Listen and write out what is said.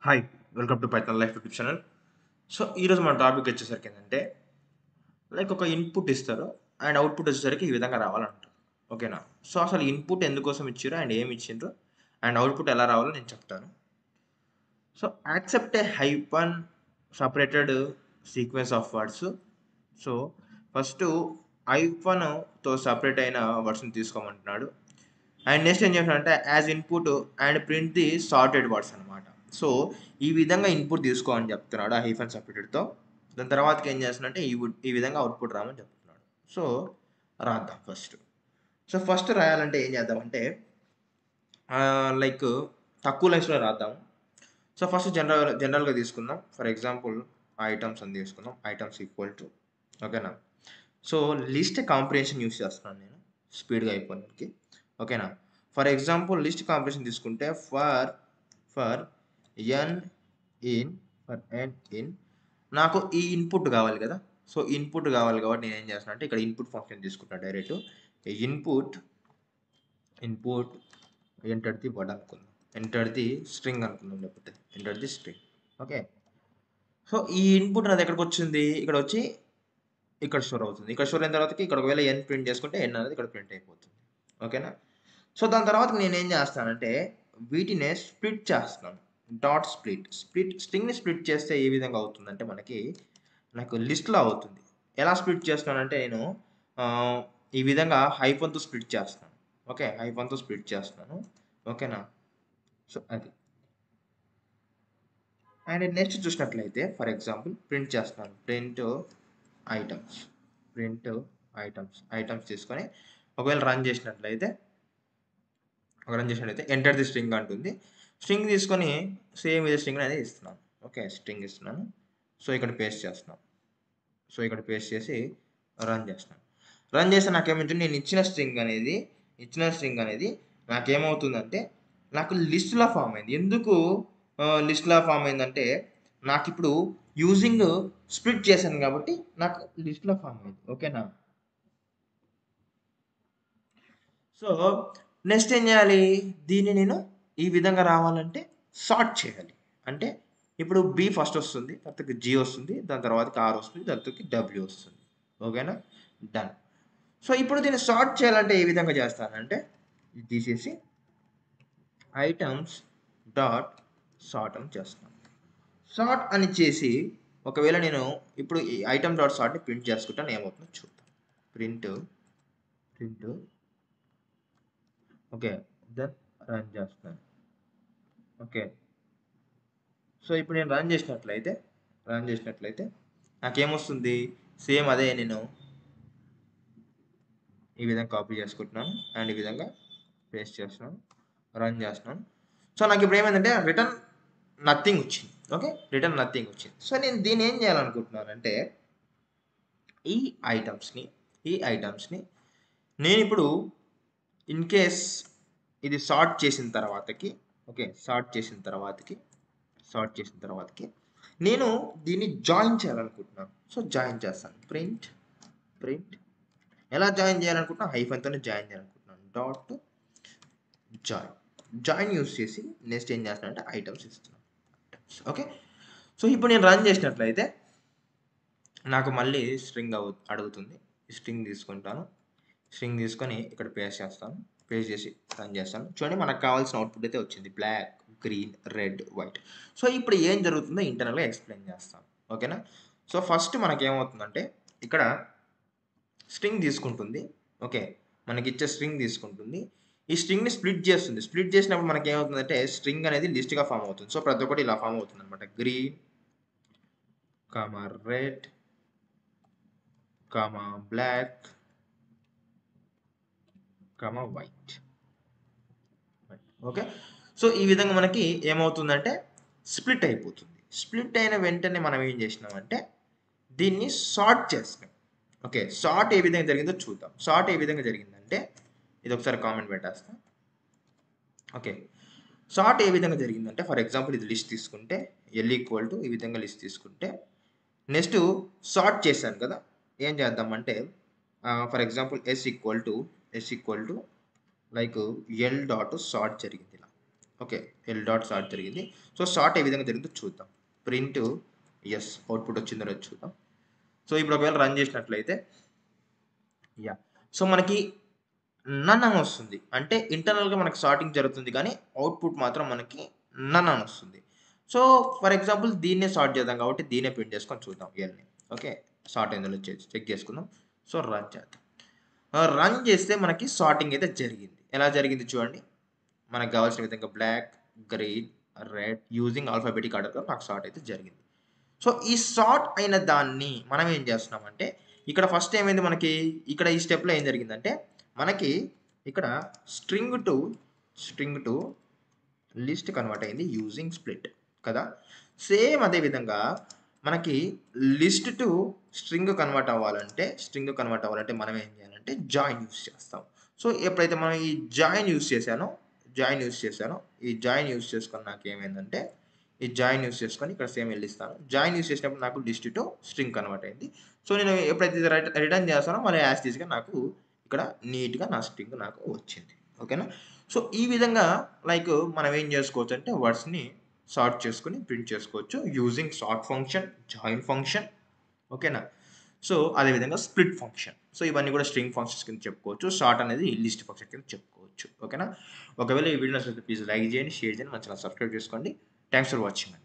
hi welcome to Python life YouTube channel so ఈరోజు మన topic వచ్చేసరికి ఏంటంటే లైక్ ఒక ఇన్పుట్ ఇస్తారు అండ్ అవుట్పుట్ వచ్చేసరికి ఈ విధంగా రావాలంటారు ఓకేనా సో అసలు ఇన్పుట్ ఎందుకోసం ఇచ్చారు అండ్ ఏమి ఇచ్చిండ్రు అండ్ అవుట్పుట్ ఎలా రావాలో నేను చెప్తాను so accept a hyphen separated sequence of words so first ఐఫన్తో సపరేట్ అయిన వర్డ్స్ని తీసుకోమంటున్నాడు అండ్ నెక్స్ట్ ఏం చేస్తాడంటే as input and print the sorted words అనమాట సో ఈ విధంగా ఇన్పుట్ తీసుకో అని చెప్తున్నాడు ఆ హైఫన్ సపరేటెడ్తో దాని తర్వాతకి ఏం చేస్తున్నాడంటే ఈ వుడ్- ఈ విధంగా అవుట్పుట్ రామని చెప్తున్నాడు సో రాద్దాం ఫస్ట్ సో ఫస్ట్ రాయాలంటే ఏం చేద్దామంటే లైక్ తక్కువ లైన్స్లో రాద్దాం సో ఫస్ట్ జనరల్ జనరల్గా తీసుకుందాం ఫర్ ఎగ్జాంపుల్ ఐటమ్స్ అని తీసుకుందాం ఐటమ్స్ ఈక్వల్ టు ఓకేనా సో లిస్ట్ కాంప్రిహెన్షన్ యూస్ చేస్తున్నాను నేను స్పీడ్గా అయిపోయినకి ఓకేనా ఫర్ ఎగ్జాంపుల్ లిస్ట్ కాంప్రిహెన్షన్ తీసుకుంటే for for n in for n in నాకు ఈ ఇన్పుట్ కావాలి కదా సో ఇన్పుట్ కావాలి కాబట్టి నేను ఏం చేస్తాను అంటే ఇక్కడ ఇన్పుట్ ఫంక్షన్ తీసుకుంటాను direct input input enter the word అనుకుందాం ఎంటర్ ది స్ట్రింగ్ అనుకుందాం లేకపోతే enter the string okay so ఈ ఇన్పుట్ నాది ఎక్కడికి వచ్చింది ఇక్కడ వచ్చి ఇక్కడ స్టోర్ అవుతుంది ఇక్కడ స్టోర్ అయిన తర్వాతకి ఇక్కడ ఒకవేళ ఎన్ ప్రింట్ చేసుకుంటే ఎన్ అనేది ఇక్కడ ప్రింట్ అయిపోతుంది ఓకేనా సో దాని తర్వాత నేను ఏం చేస్తానంటే వీటినే స్ప్లిట్ చేస్తున్నాను డాట్ స్ప్లిట్ స్ప్లిట్ స్ట్రింగ్ని స్ప్లిట్ చేస్తే ఏ విధంగా అవుతుందంటే మనకి నాకు లిస్ట్లో అవుతుంది ఎలా స్ప్లిట్ చేస్తున్నానంటే నేను ఆ, ఈ విధంగా హైఫన్తో స్ప్లిట్ చేస్తాను ఓకే హైఫన్తో స్ప్లిట్ చేస్తున్నాను ఓకేనా సో అది అండ్ నెక్స్ట్ చూసినట్లయితే ఫర్ ఎగ్జాంపుల్ ప్రింట్ చేస్తున్నాను print items print items items తీసుకొని ఒకవేళ రన్ చేసినట్లయితే ఒక రన్ చేసినట్లయితే ఎంటర్ ది స్ట్రింగ్ అంటుంది స్ట్రింగ్ తీసుకొని సేమ్ ఇదే స్ట్రింగ్ అనేది ఇస్తున్నాను ఓకే స్ట్రింగ్ ఇస్తున్నాను సో ఇక్కడ పేస్ట్ చేస్తున్నాను సో ఇక్కడ పేస్ట్ చేసి రన్ చేస్తున్నాను రన్ చేస్తే నాకేమవుతుంది నేను ఇచ్చిన స్ట్రింగ్ అనేది ఇచ్చిన స్ట్రింగ్ అనేది నాకేమవుతుందంటే నాకు లిస్ట్లో ఫామ్ అయింది ఎందుకు లిస్ట్లో ఫామ్ అయిందంటే నాకు ఇప్పుడు యూజింగ్ స్ప్లిట్ చేశాను కాబట్టి నాకు లిస్ట్లో ఫామ్ అయింది ఓకేనా సో నెక్స్ట్ ఏం చేయాలి దీన్ని నేను ఈ విధంగా రావాలంటే సార్ట్ చేయాలి అంటే ఇప్పుడు బి ఫస్ట్ వస్తుంది తర్వాత జి వస్తుంది దాని తర్వాత ఆర్ వస్తుంది దాని తర్వాత డబ్ల్యూ వస్తుంది ఓకేనా డన్ సో ఇప్పుడు దీన్ని సార్ట్ చేయాలంటే ఏ విధంగా చేస్తానంటే ఇది తీసేసి ఐటమ్స్ డాట్ సార్ట్ అని చేస్తాను సార్ట్ అని చేసి ఒకవేళ నేను ఇప్పుడు ఈ ఐటమ్ డాట్ సార్ట్ని ప్రింట్ చేసుకుంటాను ఏమవుతుందో చూద్దాం print print okay then run చేస్తాను ఓకే సో ఇప్పుడు నేను రన్ చేసినట్లయితే రన్ చేసినట్లయితే నాకేమొస్తుంది సేమ్ అదే నేను ఈ విధంగా కాపీ చేసుకుంటున్నాను అండ్ ఈ విధంగా పేస్ట్ చేస్తున్నాను రన్ చేస్తున్నాను సో నాకు ఇప్పుడు ఏమైందంటే రిటర్న్ నథింగ్ వచ్చింది ఓకే రిటర్న్ నథింగ్ వచ్చింది సో నేను దీన్ని ఏం చేయాలనుకుంటున్నానంటే ఈ ఐటమ్స్ని ఈ ఐటమ్స్ని నేను ఇప్పుడు ఇన్ కేస్ ఇది సార్ట్ చేసిన తర్వాతకి ఓకే సార్ట్ చేసిన తర్వాతకి సార్ట్ చేసిన తర్వాతకి నేను దీన్ని జాయిన్ చేయాలనుకుంటున్నాను సో జాయిన్ చేస్తాను ప్రింట్ ప్రింట్ ఎలా జాయిన్ చేయాలనుకుంటున్నా హైఫన్తోనే జాయిన్ చేయాలనుకుంటున్నాను డాట్ జాయిన్ జాయిన్ యూస్ చేసి నెక్స్ట్ ఏం చేస్తానంటే ఐటమ్స్ ఇస్తున్నాను ఓకే సో ఇప్పుడు నేను రన్ చేసినట్లయితే నాకు మళ్ళీ స్ట్రింగ్ అవు అడుగుతుంది స్ట్రింగ్ తీసుకుంటాను స్ట్రింగ్ తీసుకొని ఇక్కడ పేస్ట్ చేస్తాను పేస్ట్ చేసి రన్ చేస్తాను చూడండి మనకు కావాల్సిన అవుట్పుట్ అయితే వచ్చింది black green red white so ఇప్పుడు ఏం జరుగుతుందో ఇంటర్నల్గా ఎక్స్ప్లెయిన్ చేస్తాను ఓకేనా సో ఫస్ట్ మనకి ఏమవుతుందంటే ఇక్కడ స్ట్రింగ్ తీసుకుంటుంది ఓకే మనకి ఇచ్చే స్ట్రింగ్ తీసుకుంటుంది ఈ స్ట్రింగ్ని స్ప్లిట్ చేస్తుంది స్ప్లిట్ చేసినప్పుడు మనకి ఏమవుతుందంటే స్ట్రింగ్ అనేది లిస్ట్గా ఫామ్ అవుతుంది సో ప్రతి ఒక్కటి ఇలా ఫామ్ అవుతుంది అనమాట green comma red comma black comma white okay so ఈ విధంగా మనకి ఏమవుతుందంటే స్ప్లిట్ అయిపోతుంది స్ప్లిట్ అయిన వెంటనే మనం ఏం చేసినామంటే దీన్ని సార్ట్ చేస్తాం ఓకే సార్ట్ ఏ విధంగా జరిగిందో చూద్దాం సార్ట్ ఏ విధంగా జరిగిందంటే ఇది ఒకసారి కామెంట్ పెట్టేస్తాం ఓకే సార్ట్ ఏ విధంగా జరిగిందంటే ఫర్ ఎగ్జాంపుల్ ఇది లిస్ట్ తీసుకుంటే ఎల్ ఈక్వల్ టు ఈ విధంగా లిస్ట్ తీసుకుంటే నెక్స్ట్ సార్ట్ చేశాను కదా ఏం చేద్దామంటే for example S equal to S equal to like L dot sort జరిగింది ఇలా ఓకే ఎల్ డాట్ సార్ట్ జరిగింది సో సార్ట్ ఏ విధంగా జరిగిందో చూద్దాం ప్రింట్ ఎస్ అవుట్పుట్ వచ్చిందో లేదో చూద్దాం సో ఇప్పుడు ఒకవేళ రన్ చేసినట్లయితే యా సో మనకి నన్ అని వస్తుంది అంటే ఇంటర్నల్గా మనకి సార్టింగ్ జరుగుతుంది కానీ అవుట్పుట్ మాత్రం మనకి నన్ అని వస్తుంది సో ఫర్ ఎగ్జాంపుల్ దీన్నే సార్ట్ చేద్దాం కాబట్టి దీన్నే ప్రింట్ చేసుకొని చూద్దాం ఇవన్నీ ఓకే సార్ట్ అయిందో చెక్ చేసుకుందాం సో రన్ చేద్దాం రన్ చేస్తే మనకి సార్టింగ్ అయితే జరిగింది ఎలా జరిగింది చూడండి మనకు కావాల్సిన విధంగా black green red using alphabetic ఆర్డర్గా నాకు సార్ట్ అయితే జరిగింది సో ఈ సార్ట్ అయిన దాన్ని మనం ఏం చేస్తున్నామంటే ఇక్కడ ఫస్ట్ ఏమైంది మనకి ఇక్కడ ఈ స్టెప్లో ఏం జరిగిందంటే మనకి ఇక్కడ string to string to list convert అయింది యూజింగ్ స్ప్లిట్ కదా సేమ్ అదే విధంగా మనకి లిస్ట్ టు స్ట్రింగ్ కన్వర్ట్ అవ్వాలంటే స్ట్రింగ్ కన్వర్ట్ అవ్వాలంటే మనం ఏం చేయాలంటే జాయిన్ యూస్ చేస్తాం సో ఎప్పుడైతే మనం ఈ జాయిన్ యూస్ చేశానో జాయిన్ యూస్ చేశానో ఈ జాయిన్ యూస్ చేసుకొని నాకు ఏమైందంటే ఈ జాయిన్ యూస్ చేసుకొని ఇక్కడ సేమ్ వెళ్ళిస్తాను జాయిన్ యూస్ చేసినప్పుడు నాకు లిస్ట్ టు స్ట్రింగ్ కన్వర్ట్ అయింది సో నేను ఎప్పుడైతే రిటర్న్ చేస్తానో మళ్ళీ యాజ్ తీసుగా నాకు ఇక్కడ నీట్గా నా స్ట్రింగ్ నాకు వచ్చింది ఓకేనా సో ఈ విధంగా లైక్ మనం ఏం చేసుకోవచ్చు అంటే వర్డ్స్ని సార్ట్ చేసుకొని ప్రింట్ చేసుకోవచ్చు using sort function join function ఓకేనా సో అదేవిధంగా స్ప్లిట్ ఫంక్షన్ సో ఇవన్నీ కూడా స్ట్రింగ్ ఫంక్షన్స్ కింద చెప్పుకోవచ్చు షార్ట్ అనేది లిస్ట్ ఫంక్షన్ కింద చెప్పుకోవచ్చు ఓకేనా ఒకవేళ ఈ వీడియో నచ్చితే ప్లీజ్ లైక్ చేయండి షేర్ చేయండి మంచిగా సబ్స్క్రైబ్ చేసుకోండి థ్యాంక్స్ ఫర్ వాచింగ్